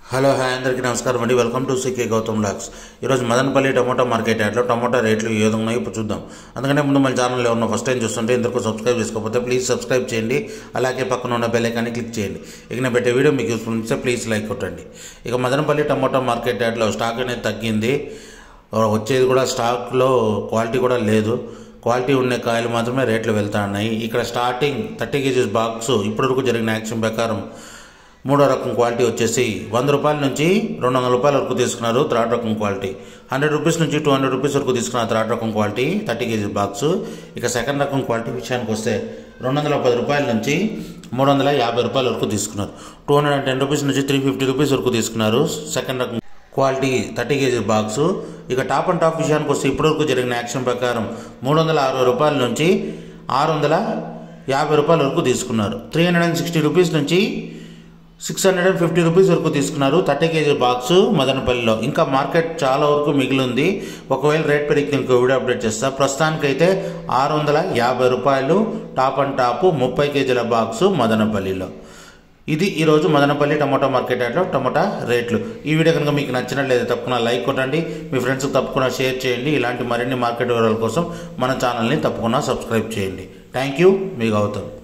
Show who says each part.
Speaker 1: hello hi అందరికీ నమస్కారం అండి వెల్కమ్ టు సికే గౌతమ్ లాక్స్ ఈరోజు మదనపల్లి టమోటా మార్కెట్ యార్డ్లో టమోటా రేట్లు ఏ విధంగా ఉన్నాయో ఇప్పుడు చూద్దాం అందుకనే ముందు మన ఛానల్లో ఉన్న ఫస్ట్ టైం చూస్తుంటే ఇంతకు సబ్స్క్రైబ్ చేసుకోకపోతే ప్లీజ్ సబ్స్క్రైబ్ చేయండి అలాగే పక్కన ఉన్న బెల్ ఐకాన్ని క్లిక్ చేయండి ఇక నేను పెట్టే వీడియో మీకు యూస్ఫుల్ ఉంటే ప్లీజ్ లైక్ కొట్టండి ఇక మదనపల్లి టమోటా మార్కెట్ యార్డ్లో స్టాక్ అనేది తగ్గింది వచ్చేది కూడా స్టాక్లో క్వాలిటీ కూడా లేదు క్వాలిటీ ఉండే కాయలు మాత్రమే రేట్లు వెళ్తా ఉన్నాయి ఇక్కడ స్టార్టింగ్ థర్టీ కేజీస్ బాక్స్ ఇప్పటివరకు జరిగిన యాక్షన్ ప్రకారం మూడో రకం క్వాలిటీ వచ్చేసి వంద రూపాయల నుంచి రెండు వందల రూపాయల వరకు తీసుకున్నారు థర్డ్ రకం క్వాలిటీ హండ్రెడ్ రూపీస్ నుంచి టూ హండ్రెడ్ రూపీస్ వరకు తీసుకున్నారు థర్డ్ రకం క్వాలిటీ థర్టీ కేజీ బాక్స్ ఇక సెకండ్ రకం క్వాలిటీ విషయానికి వస్తే రెండు వందల పది రూపాయల నుంచి మూడు వందల యాభై రూపాయల వరకు తీసుకున్నారు two hundred and ten rupees నుంచి త్రీ ఫిఫ్టీ రూపీస్ వరకు తీసుకున్నారు సెకండ్ రకం క్వాలిటీ థర్టీ కేజీ బాక్స్ ఇక టాప్ అండ్ టాప్ విషయానికి వస్తే ఇప్పటివరకు జరిగిన యాక్షన్ ప్రకారం మూడు వందల అరవై రూపాయల నుంచి ఆరు వందల యాభై రూపాయల వరకు తీసుకున్నారు three hundred and sixty rupees నుంచి six hundred and fifty rupees వరకు తీసుకున్నారు థర్టీ కేజీ బాక్స్ మదనపల్లిలో ఇంకా మార్కెట్ చాలా వరకు మిగిలి ఉంది ఒకవేళ రేట్ పెరిగితే ఇంకో వీడియో అప్డేట్ చేస్తా ప్రస్తుతానికైతే ఆరు వందల యాభై రూపాయలు టాప్ అండ్ టాప్ ముప్పై కేజీల బాక్స్ మదనపల్లిలో ఇది ఈరోజు మదనపల్లి టమోటా మార్కెట్ యార్డ్లో టమోటా రేట్లు ఈ వీడియో కనుక మీకు నచ్చినట్లయితే తప్పకుండా లైక్ కొట్టండి మీ ఫ్రెండ్స్కి తప్పకుండా షేర్ చేయండి ఇలాంటి మరిన్ని మార్కెట్ వివరాల కోసం మన ఛానల్ని తప్పకుండా సబ్స్క్రైబ్ చేయండి థ్యాంక్ యూ మీ గౌతమ్